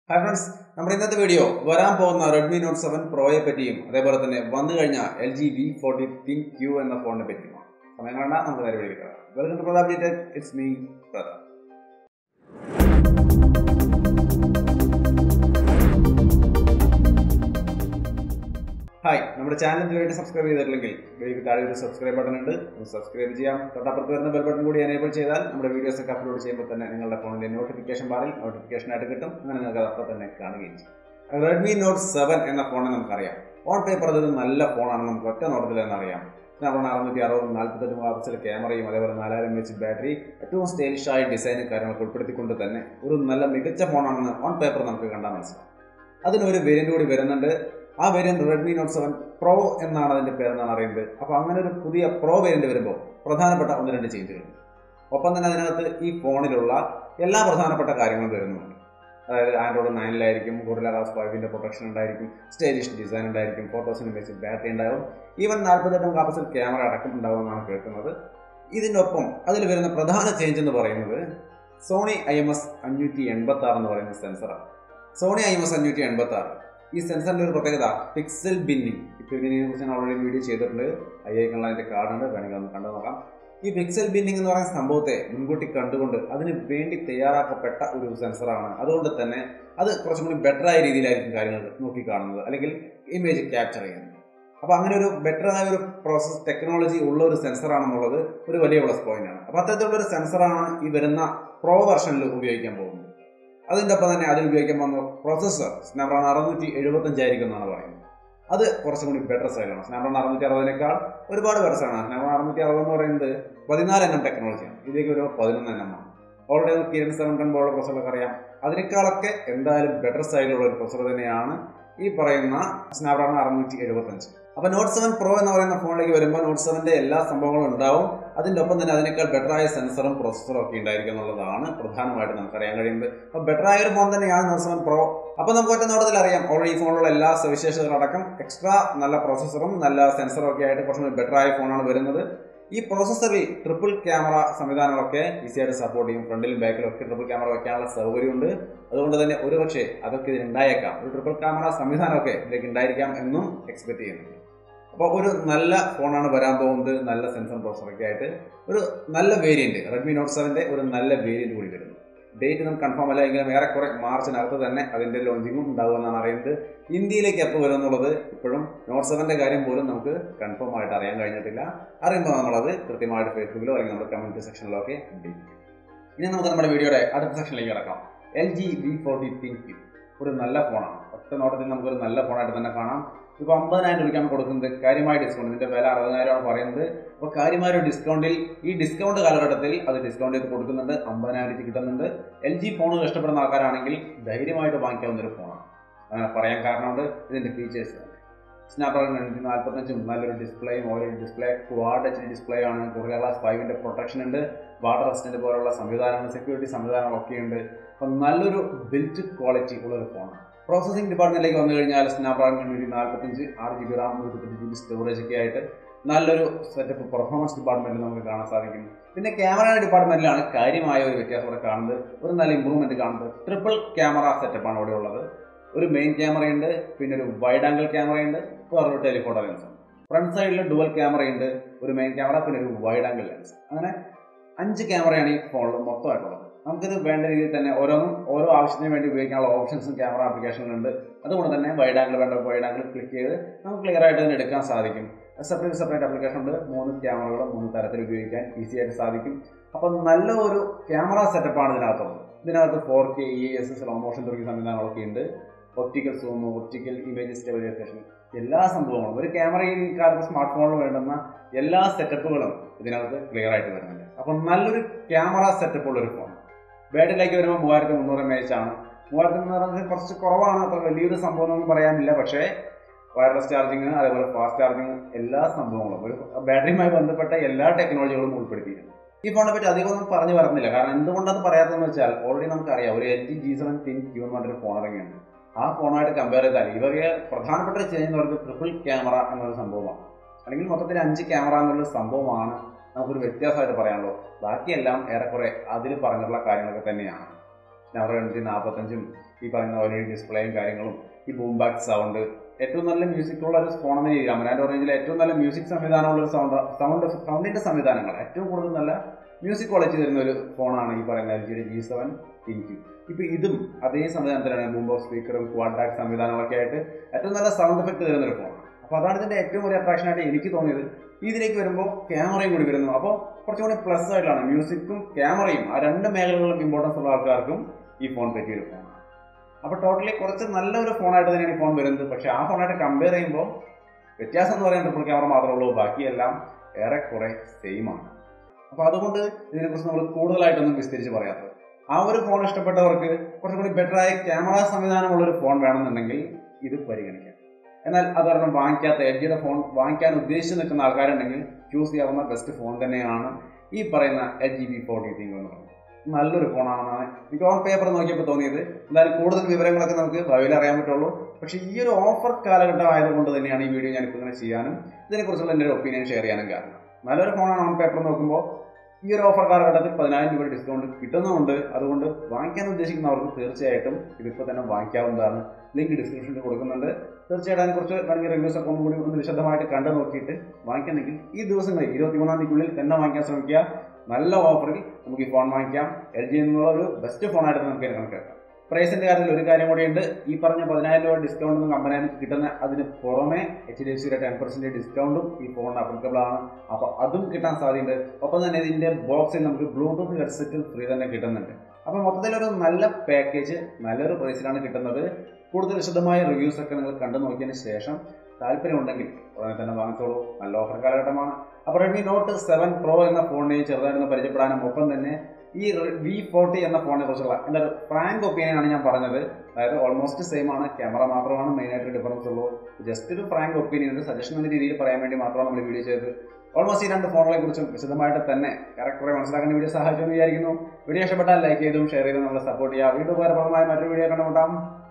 hi friends നമ്മുടെ ഇന്നത്തെ video വരാൻ പോകുന്ന റെഡ്മി നോട്ട് സെവൻ പ്രോയെ പറ്റിയും അതേപോലെ തന്നെ വന്നു കഴിഞ്ഞ L G V forty ThinQ എന്ന ഫോണിനെ പറ്റിയുമാണ് സമയം കണ്ട നമുക്ക് നേരെ വീഡിയോ കാണാം welcome to Pratap G Tech it's me Pratap hi നമ്മുടെ ചാനൽ ഇതുവരെ സബ്സ്ക്രൈബ് ചെയ്തിട്ടില്ലെങ്കിൽ വീഡിയോക്ക് താഴെ ഒരു സബ്സ്ക്രൈബ് ബട്ടൺ ഉണ്ട് ഒന്ന് സബ്സ്ക്രൈബ് ചെയ്യാം തൊട്ടപ്പുറത്ത് വരുന്ന ബെൽ ബട്ടൺ കൂടി എനേബിൾ ചെയ്താൽ നമ്മുടെ വീഡിയോസ് ഒക്കെ അപ്ലോഡ് ചെയ്യുമ്പോൾ തന്നെ നിങ്ങളുടെ ഫോണിന്റെ നോട്ടിഫിക്കേഷൻ ബാറിൽ നോട്ടിഫിക്കേഷൻ ആയിട്ട് കിട്ടും അങ്ങനെ നിങ്ങൾക്ക് അപ്പോൾ തന്നെ കാണുകയും ചെയ്യും റെഡ്മി നോട്ട് സെവൻ എന്ന ഫോണിനെ നമുക്കറിയാം ഓൺ പേപ്പർ അതൊരു നല്ല ഫോണാണ് നമുക്ക് ഒറ്റ നോട്ടത്തിൽ തന്നെ അറിയാം സ്നാപ്ഡ്രാഗൺ അറുന്നൂറ്റി അറുപത് നാൽപ്പത്തെട്ട് മെഗാപിക്സൽ ക്യാമറയും അതേപോലെ നാലായിരം എച്ച് ബാറ്ററി ഏറ്റവും സ്റ്റൈലിഷായ ഡിസൈനും കാര്യങ്ങളൊക്കെ ഉൾപ്പെടുത്തിക്കൊണ്ട് തന്നെ ഒരു നല്ല മികച്ച ഫോണാണെന്ന് ഓൺ പേപ്പർ നമുക്ക് കണ്ടാൽ മനസ്സിലാവും അതിനൊരു വേരിയന്റ് കൂടി വരുന്നുണ്ട് ആ variant Redmi Note seven Pro എന്നാണ് അതിന്റെ പേരെന്നാണ് അറിയുന്നത് അപ്പോൾ അങ്ങനെ ഒരു പുതിയ പ്രോ വേരിയന്റ് വരുമ്പോൾ പ്രധാനപ്പെട്ട ഒന്ന് രണ്ട് ചേഞ്ചുകൾ ഒപ്പം തന്നെ അതിനകത്ത് ഈ ഫോണിലുള്ള എല്ലാ പ്രധാനപ്പെട്ട കാര്യങ്ങളും വരുന്നുണ്ട് അതായത് ആൻഡ്രോയിഡ് നയനിലായിരിക്കും ഗൊറില ഗ്ലാസ് ഫൈവിന്റെ പ്രൊട്ടക്ഷൻ ഉണ്ടായിരിക്കും സ്റ്റൈലിഷ് ഡിസൈൻ ഉണ്ടായിരിക്കും four thousand M H battery ഉണ്ടാവും ഈവൻ നാൽപ്പത്തെട്ട് മെഗാപിക്സൽ ക്യാമറ അടക്കം ഉണ്ടാവുമെന്നാണ് കേൾക്കുന്നത് ഇതിനൊപ്പം അതിൽ വരുന്ന പ്രധാന ചേഞ്ച് എന്ന് പറയുന്നത് സോണി ഐ എം എസ് അഞ്ഞൂറ്റി എൺപത്തി ആറ് എന്ന് പറയുന്ന സെൻസറാണ് സോണി ഐ എം എസ് അഞ്ഞൂറ്റി എൺപത്തി ആറ് ഈ സെൻസറിന്റെ ഒരു പ്രത്യേകത പിക്സൽ ബിന്നിങ് പിക്സൽ കുറിച്ച് ഞാൻ ഓൾറെഡി വീഡിയോ ചെയ്തിട്ടുണ്ട് ഐ ഐക്കുള്ള അതിന്റെ കാർഡുണ്ട് വേണമെങ്കിൽ ഒന്ന് കണ്ടു നോക്കാം ഈ പിക്സൽ ബിന്നിങ് എന്ന് പറയുന്ന സംഭവത്തെ മുൻകൂട്ടി കണ്ടുകൊണ്ട് അതിന് വേണ്ടി തയ്യാറാക്കപ്പെട്ട ഒരു സെൻസറാണ് അതുകൊണ്ട് തന്നെ അത് കുറച്ചും കൂടി ബെറ്റർ ആയ രീതിയിലായിരിക്കും കാര്യങ്ങൾ നോക്കി കാണുന്നത് അല്ലെങ്കിൽ ഇമേജ് ക്യാപ്ചർ ചെയ്യുന്നത് അപ്പോൾ അങ്ങനെ ഒരു ബെറ്റർ ആയ ഒരു പ്രോസസ് ടെക്നോളജി ഉള്ള ഒരു സെൻസറാണെന്നുള്ളത് ഒരു വലിയ പ്ലസ് പോയിന്റ് ആണ് അപ്പോൾ അത്തരത്തിലുള്ള ഒരു സെൻസറാണ് ഈ വരുന്ന പ്രോ വെർഷനിൽ ഉപയോഗിക്കാൻ പോകുന്നത് അതിൻ്റെ ഒപ്പം തന്നെ അതിൽ ഉപയോഗിക്കാൻ പോകുന്ന പ്രോസസ്സർ സ്നാപ്ഡ്രാഗൺ അറുന്നൂറ്റി എഴുപത്തഞ്ചായിരിക്കും എന്നാണ് പറയുന്നത് അത് കുറച്ചും കൂടി ബെറ്റർ സൈഡാണ് സ്നാപ്ഡ്രാഗൺ അറുന്നൂറ്റി അറുപതിനേക്കാൾ ഒരുപാട് ബെറ്റർ ആണ് സ്നാപ്ഡ്രാഗൺ അറുന്നൂറ്റി അറുപത് എന്ന് പറയുന്നത് പതിനാല് എണ്ണം ടെക്നോളജിയാണ് ഇതിലേക്ക് ഒരു പതിനൊന്ന് എണ്ണമാണ് ഓൾറെഡി നമുക്ക് കിരൺ സെവൻ ടെൻ പോലുള്ള പ്രൊസറൊക്കെ അറിയാം അതിനേക്കാളൊക്കെ എന്തായാലും ബെറ്റർ സൈഡിലുള്ള ഒരു പ്രൊസർ തന്നെയാണ് ഈ പറയുന്ന സ്നാപ്ഡ്രാഗൺ അറുന്നൂറ്റി എഴുപത്തഞ്ച് അപ്പൊ നോട്ട് സെവൻ പ്രോ എന്ന് പറയുന്ന ഫോണിലേക്ക് വരുമ്പോൾ നോട്ട് സെവന്റെ എല്ലാ സംഭവങ്ങളും ഉണ്ടാവും അതിന്റെ ഒപ്പം തന്നെ അതിനേക്കാൾ ബെറ്റർ ആയ സെൻസറും പ്രൊസസ്സറും ഒക്കെ ഉണ്ടായിരിക്കും എന്നുള്ളതാണ് പ്രധാനമായിട്ട് നമുക്കറിയാൻ കഴിയുന്നത് അപ്പൊ ബെറ്റർ ആയ ഒരു ഫോൺ തന്നെയാണ് നോട്ട് സെവൻ പ്രോ അപ്പൊ നമുക്ക് ഒറ്റ നോട്ടത്തിൽ അറിയാം ഓൾറെഡി ഈ ഫോണിലുള്ള എല്ലാ സവിശേഷതകളടക്കം എക്സ്ട്രാ നല്ല പ്രൊസസ്സറും നല്ല സെൻസറും ഒക്കെ ആയിട്ട് കുറച്ചും ബെറ്റർ ആയ ഫോണാണ് വരുന്നത് ഈ പ്രോസസ്സറിൽ ട്രിപ്പിൾ ക്യാമറ സംവിധാനങ്ങളൊക്കെ ഈസിയായിട്ട് സപ്പോർട്ട് ചെയ്യും ഫ്രണ്ടിലും ബാക്കിലും ഒക്കെ ട്രിപ്പിൾ ക്യാമറ വെക്കാനുള്ള സൗകര്യമുണ്ട് അതുകൊണ്ട് തന്നെ ഒരുപക്ഷെ അതൊക്കെ ഇതിൽ ഉണ്ടായേക്കാം ഒരു ട്രിപ്പിൾ ക്യാമറ സംവിധാനമൊക്കെ ഇതിലേക്ക് ഉണ്ടായിരിക്കാം എന്നും എക്സ്പെക്ട് ചെയ്യുന്നുണ്ട് അപ്പോൾ ഒരു നല്ല ഫോണാണ് വരാൻ പോകുന്നത് നല്ല സെൻസർ പ്രോസറൊക്കെ ആയിട്ട് ഒരു നല്ല വേരിയന്റ് റെഡ്മി നോട്ട് സെവന്റെ ഒരു നല്ല വേരിയന്റ് കൂടി വരുന്നു ഡേറ്റ് നമുക്ക് കൺഫേം അല്ല എങ്കിലും ഏറെക്കുറെ മാർച്ചിനകത്ത് തന്നെ അതിന്റെ ലോഞ്ചിങ്ങും ഉണ്ടാകുമെന്നാണ് അറിയുന്നത് ഇന്ത്യയിലേക്ക് എപ്പോൾ വരും എന്നുള്ളത് ഇപ്പോഴും നോട്ട് സെവന്റെ കാര്യം പോലും നമുക്ക് കൺഫേം ആയിട്ട് അറിയാൻ കഴിഞ്ഞിട്ടില്ല അറിയുമ്പോൾ നമ്മളത് കൃത്യമായിട്ട് ഫേസ്ബുക്കിലോ അല്ലെങ്കിൽ നമ്മുടെ കമ്മ്യൂണിറ്റി സെക്ഷനിലോ ഒക്കെ അപ്ഡേറ്റ് ചെയ്യും ഇനി നമുക്ക് നമ്മുടെ വീഡിയോയുടെ അടുത്ത സെക്ഷനിലേക്ക് കിടക്കാം L G V forty ThinQ ഒരു നല്ല ഫോണാണ് ഒറ്റ നോട്ടത്തിൽ നമുക്കൊരു നല്ല ഫോണായിട്ട് തന്നെ കാണാം ഇപ്പോൾ അമ്പതിനായിരം രൂപയ്ക്കാണ് കൊടുക്കുന്നത് കാര്യമായ ഡിസ്കൗണ്ട് ഇതിന്റെ വില അറുപതിനായിരമാണ് പറയുന്നത് അപ്പോൾ കാര്യമായ ഒരു ഡിസ്കൗണ്ടിൽ ഈ ഡിസ്കൗണ്ട് കാലഘട്ടത്തിൽ അത് ഡിസ്കൗണ്ട് ചെയ്ത് കൊടുക്കുന്നുണ്ട് അമ്പതിനായിരം രൂപയ്ക്ക് കിട്ടുന്നുണ്ട് എൽ ജി ഫോണുകൾ ഇഷ്ടപ്പെടുന്ന ആൾക്കാരാണെങ്കിൽ ധൈര്യമായിട്ട് വാങ്ങിക്കാവുന്ന ഒരു ഫോണാണ് അങ്ങനെ പറയാൻ കാരണമുണ്ട് ഇതിന്റെ ഫീച്ചേഴ്സ് സ്നാപ്ഡ്രാഗൺ എണ്ണൂറ്റി നാൽപ്പത്തഞ്ചും നല്ലൊരു ഡിസ്പ്ലേയും ഓരോ ഡിസ്പ്ലേ ക്വാഡ് എച്ച് ഡിസ്പ്ലേ ആണ് കൊറിയ ഗ്ലാസ് ഫൈവിന്റെ പ്രൊട്ടക്ഷൻ ഉണ്ട് വാട്ടർ റെസിസ്റ്റന്റ് പോലുള്ള സംവിധാനങ്ങൾ സെക്യൂരിറ്റി സംവിധാനങ്ങളൊക്കെ ഉണ്ട് അപ്പം നല്ലൊരു ബിൽറ്റ് ക്വാളിറ്റി ഉള്ള ഒരു ഫോണാണ് പ്രോസസിംഗ് ഡിപ്പാർട്ട്മെന്റിലേക്ക് വന്നു കഴിഞ്ഞാൽ സ്നാപ്ഡ്രാഗൺ എണ്ണൂറ്റി നാൽപ്പത്തഞ്ച് ആറ് ജി ബി റാം നൂറ്റി ജി ബി സ്റ്റോറേജ് ഒക്കെ ആയിട്ട് നല്ലൊരു സെറ്റപ്പ് പെർഫോമൻസ് ഡിപ്പാർട്ട്മെന്റിൽ നമുക്ക് കാണാൻ സാധിക്കും പിന്നെ ക്യാമറയുടെ ഡിപ്പാർട്ട്മെന്റിലാണ് കാര്യമായ ഒരു വ്യത്യാസം ഇവിടെ കാണുന്നത് ഒരു നല്ല ഇമ്പ്രൂവ്മെന്റ് കാണുന്നത് ട്രിപ്പിൾ ക്യാമറ സെറ്റപ്പാണ് ഇവിടെ ഉള്ളത് ഒരു മെയിൻ ക്യാമറയുണ്ട് പിന്നെ ഒരു വൈഡ് ആംഗിൾ ക്യാമറയുണ്ട് വേറൊരു ടെലിഫോട്ടോ ലെൻസ് ഫ്രണ്ട് സൈഡിൽ ഡുവൽ ക്യാമറയുണ്ട് ഒരു മെയിൻ ക്യാമറ പിന്നെ ഒരു വൈഡ് ആംഗിൾ ലെൻസ് അങ്ങനെ അഞ്ച് ക്യാമറയാണ് ഈ ഫോണിൽ മൊത്തമായിട്ടുള്ളത് നമുക്കിത് വേണ്ട രീതിയിൽ തന്നെ ഓരോന്നും ഓരോ ആവശ്യത്തിന് വേണ്ടി ഉപയോഗിക്കാനുള്ള ഓപ്ഷൻസും ക്യാമറ ആപ്ലിക്കേഷനിലുണ്ട് അതുകൊണ്ട് തന്നെ വൈഡ് ആംഗിൾ വേണ്ട വൈഡ് ആംഗിൾ ക്ലിക്ക് ചെയ്ത് നമുക്ക് ക്ലിയർ ആയിട്ട് തന്നെ എടുക്കാൻ സാധിക്കും സെപ്പറേറ്റ് സെപ്പറേറ്റ് ആപ്ലിക്കേഷൻ ഉണ്ട് മൂന്ന് ക്യാമറകൾ മൂന്ന് തരത്തിൽ ഉപയോഗിക്കാൻ ഈസി ആയിട്ട് സാധിക്കും അപ്പം നല്ല ഒരു ക്യാമറ സെറ്റപ്പാണ് ഇതിനകത്തുള്ളത് ഇതിനകത്ത് four K E S slow motion തുടങ്ങിയ സംവിധാനങ്ങളൊക്കെ ഉണ്ട് optical zoom optical image stabilisation എല്ലാ സംഭവങ്ങളും ഒരു ക്യാമറ ഈ കാലത്ത് സ്മാർട്ട് ഫോണിൽ വേണ്ടുന്ന എല്ലാ സെറ്റപ്പുകളും ഇതിനകത്ത് ക്ലിയർ ആയിട്ട് വരുന്നുണ്ട് അപ്പം നല്ലൊരു ക്യാമറ സെറ്റപ്പ് ഉള്ള ഒരു ഫോൺ ബാറ്ററിയിലേക്ക് വരുമ്പോൾ മൂവായിരത്തി മുന്നൂറ് എം എച്ച് ആണ് മൂവായിരത്തി മുന്നൂറ് കുറച്ച് കുറവാണ് അത്ര വലിയൊരു സംഭവം ഒന്നും പറയാനില്ല പക്ഷേ വയർലെസ് ചാർജിങ് അതേപോലെ ഫാസ്റ്റ് ചാർജിങ് എല്ലാ സംഭവങ്ങളും ഒരു ബാറ്ററിയുമായി ബന്ധപ്പെട്ട എല്ലാ ടെക്നോളജികളും ഉൾപ്പെടുത്തിയിട്ടുണ്ട് ഈ ഫോണിനെ പറ്റി അധികം ഒന്നും പറഞ്ഞു വരുന്നില്ല കാരണം എന്തുകൊണ്ടത് പറയാത്തതെന്ന് വെച്ചാൽ ഓൾറെഡി നമുക്കറിയാം ഒരു L G G seven ThinQ എന്ന് പറഞ്ഞൊരു ഫോൺ ഇറങ്ങിയുണ്ട് ആ ഫോണായിട്ട് കമ്പയർ ചെയ്താൽ ഇവരെ പ്രധാനപ്പെട്ട ചേഞ്ച് എന്ന് പറയുന്നത് ട്രിപ്പിൾ ക്യാമറ എന്നൊരു സംഭവമാണ് അല്ലെങ്കിൽ മൊത്തത്തിൽ അഞ്ച് ക്യാമറ എന്നുള്ള സംഭവമാണ് നമുക്കൊരു വ്യത്യാസമായിട്ട് പറയാനുള്ളൂ ബാക്കിയെല്ലാം ഏറെക്കുറെ അതിൽ പറഞ്ഞിട്ടുള്ള കാര്യങ്ങളൊക്കെ തന്നെയാണ് നവർ എണ്ണൂറ്റി നാൽപ്പത്തഞ്ചും ഈ പറയുന്ന ഒരേ ഡിസ്പ്ലേയും കാര്യങ്ങളും ഈ ബൂം ബാക്ക് സൗണ്ട് ഏറ്റവും നല്ല മ്യൂസിക് ഉള്ള ഒരു ഫോൺ എന്ന രീതിയിൽ അമരാൻ്റെ റേഞ്ചിൽ ഏറ്റവും നല്ല മ്യൂസിക് സംവിധാനമുള്ള ഒരു സൗണ്ട് സൗണ്ട് സൗണ്ടിന്റെ സംവിധാനങ്ങൾ ഏറ്റവും കൂടുതൽ നല്ല മ്യൂസിക് ക്വാളിറ്റി തരുന്ന ഒരു ഫോണാണ് ഈ പറയുന്ന എൽ ജിയുടെ ജി സെവൻ തിങ്ക് ഇപ്പൊ ഇതും അതേ സംവിധാനത്തിലാണ് ബൂംബോ സ്പീക്കറും ക്വാഡ് ബാക്ക് സംവിധാനങ്ങളൊക്കെ ആയിട്ട് ഏറ്റവും നല്ല സൗണ്ട് എഫക്ട് തരുന്ന ഒരു ഫോണാണ് അപ്പോൾ അതാണ് ഇതിന്റെ ഏറ്റവും വലിയ അട്രാക്ഷൻ ആയിട്ട് എനിക്ക് തോന്നിയത് ഇതിലേക്ക് വരുമ്പോൾ ക്യാമറയും കൂടി വരുന്നു അപ്പോൾ കുറച്ചും കൂടി പ്ലസ് ആയിട്ടാണ് മ്യൂസിക്കും ക്യാമറയും ആ രണ്ട് മേഖലകളിലും ഇമ്പോർട്ടൻസ് ഉള്ള ആൾക്കാർക്കും ഈ ഫോൺ പറ്റിയൊരു ഫോണാണ് അപ്പോൾ ടോട്ടലി കുറച്ച് നല്ലൊരു ഫോണായിട്ട് തന്നെയാണ് ഈ ഫോൺ വരുന്നത് പക്ഷേ ആ ഫോണായിട്ട് കമ്പയർ ചെയ്യുമ്പോൾ വ്യത്യാസം എന്ന് പറയുന്നത് ട്രിപ്പിൾ ക്യാമറ മാത്രമേ ഉള്ളൂ ബാക്കിയെല്ലാം ഏറെക്കുറെ സെയിം ആണ് അപ്പോൾ അതുകൊണ്ട് ഇതിനെക്കുറിച്ച് നമ്മൾ കൂടുതലായിട്ടൊന്നും വിസ്തരിച്ച് പറയാത്തത് ആ ഒരു ഫോൺ ഇഷ്ടപ്പെട്ടവർക്ക് കുറച്ചും കൂടി ബെറ്റർ ആയ ക്യാമറ സംവിധാനമുള്ള ഒരു ഫോൺ വേണമെന്നുണ്ടെങ്കിൽ ഇത് പരിഗണിക്കാം എന്നാൽ അതൊരെണ്ണം വാങ്ങിക്കാത്ത എൽ ജിയുടെ ഫോൺ വാങ്ങിക്കാൻ ഉദ്ദേശിച്ച് നിൽക്കുന്ന ആൾക്കാരുണ്ടെങ്കിൽ ചൂസ് ചെയ്യാവുന്ന ബെസ്റ്റ് ഫോൺ തന്നെയാണ് ഈ പറയുന്ന L G V forty ThinQ എന്ന് പറയുന്നത് നല്ലൊരു ഫോണാണെന്നാണ് എനിക്ക് ഓൺ പേപ്പർ നോക്കിയപ്പോൾ തോന്നിയത് എന്തായാലും കൂടുതൽ വിവരങ്ങളൊക്കെ നമുക്ക് ഭാവിയിൽ അറിയാൻ പറ്റുള്ളൂ പക്ഷേ ഈ ഒരു ഓഫർ കാലഘട്ടം ആയതുകൊണ്ട് തന്നെയാണ് ഈ വീഡിയോ ഞാനിപ്പോൾ ഇങ്ങനെ ചെയ്യാനും ഇതിനെക്കുറിച്ചുള്ള എൻ്റെ ഒരു ഒപ്പീനിയൻ ഷെയർ ചെയ്യാനും കാരണം നല്ലൊരു ഫോണാണ് ഓൺ പേപ്പർ നോക്കുമ്പോൾ ഈ ഒരു ഓഫർ കാലഘട്ടത്തിൽ പതിനായിരം രൂപ ഡിസ്കൗണ്ട് കിട്ടുന്നുമുണ്ട് അതുകൊണ്ട് വാങ്ങിക്കാൻ ഉദ്ദേശിക്കുന്നവർക്ക് തീർച്ചയായിട്ടും ഇതിപ്പോൾ തന്നെ വാങ്ങിക്കാവുന്നതാണ് ലിങ്ക് ഡിസ്ക്രിപ്ഷനിൽ കൊടുക്കുന്നുണ്ട് തീർച്ചയായിട്ടും അതിനെക്കുറിച്ച് വേണമെങ്കിൽ റിവ്യൂസ് ഒക്കെ ഒന്നും കൂടി ഒന്ന് വിശദമായിട്ട് കണ്ടു നോക്കിയിട്ട് വാങ്ങിക്കണമെങ്കിൽ ഈ ദിവസങ്ങളിൽ ഇരുപത്തിമൂന്നാം തീയതിക്കുള്ളിൽ തന്നെ വാങ്ങിക്കാൻ ശ്രമിക്കുക നല്ല ഓഫറിൽ നമുക്ക് ഈ ഫോൺ വാങ്ങിക്കാം എൽ ജി എന്നുള്ള ഒരു ബെസ്റ്റ് ഫോണായിട്ട് നമുക്ക് ഇതിനെ കണക്കാക്കാം പ്രൈസിന്റെ കാര്യത്തിൽ ഒരു കാര്യം കൂടിയുണ്ട് ഈ പറഞ്ഞ പതിനായിരം രൂപ ഡിസ്കൗണ്ട് ഒന്നും കമ്പനി കിട്ടുന്ന അതിന് പുറമെ എച്ച് ഡി എഫ് സിയുടെ ടെൻ പെർസെന്റ് ഡിസ്കൗണ്ടും ഈ ഫോണിന് അപ്ലിക്കബിൾ ആണ് അപ്പൊ അതും കിട്ടാൻ സാധ്യതയുണ്ട് ഒപ്പം തന്നെ ഇതിന്റെ ബോക്സിൽ നമുക്ക് ബ്ലൂടൂത്ത് ഹെഡ്സെറ്റ് ഫ്രീ തന്നെ കിട്ടുന്നുണ്ട് അപ്പൊ മൊത്തത്തിലൊരു നല്ല പാക്കേജ് നല്ലൊരു പ്രൈസിലാണ് കിട്ടുന്നത് കൂടുതൽ വിശദമായ റിവ്യൂസ് ഒക്കെ നിങ്ങൾ കണ്ടു നോക്കിയതിന് ശേഷം താല്പര്യമുണ്ടെങ്കിൽ ഉടനെ തന്നെ വാങ്ങിച്ചോളൂ നല്ല ഓഫർ കാലഘട്ടമാണ് അപ്പോൾ റെഡ്മി നോട്ട് സെവൻ പ്രോ എന്ന ഫോണിനെ ചെറുതായിട്ടൊന്ന് പരിചയപ്പെടാനും ഒപ്പം തന്നെ ഈ വി ഫോർട്ടി എന്ന ഫോണിനെ കുറിച്ചുള്ള എൻ്റെ ഒരു ഫ്രാങ്ക് ഒപ്പീനിയൻ ആണ് ഞാൻ പറഞ്ഞത് അതായത് ഓൾമോസ്റ്റ് സെയിം ആണ് ക്യാമറ മാത്രമാണ് മെയിനായിട്ട് ഡിഫറൻസ് ഉള്ളൂ ജസ്റ്റ് ഒരു ഫ്രാങ്ക് ഒപ്പീനിയൻ ഒരു സജഷൻ എന്ന രീതിയിൽ പറയാൻ വേണ്ടി മാത്രമാണ് നമ്മൾ വീഡിയോ ചെയ്തത് ഓൾമോസ്റ്റ് ഈ രണ്ട് ഫോണുകളെ കുറിച്ചും വിശദമായിട്ട് തന്നെ കറക്റ്റ് മനസ്സിലാക്കാൻ വീഡിയോ സഹായിച്ചു എന്ന് വിചാരിക്കുന്നു വീഡിയോ ഇഷ്ടപ്പെട്ടാൽ ലൈക്ക് ചെയ്തും ഷെയർ ചെയ്തും നമ്മളെ സപ്പോർട്ട് ചെയ്യുക വീണ്ടും ഉപകാരപ്രദമായ മറ്റൊരു വീഡിയോ കണ്ടുമുട്ടാം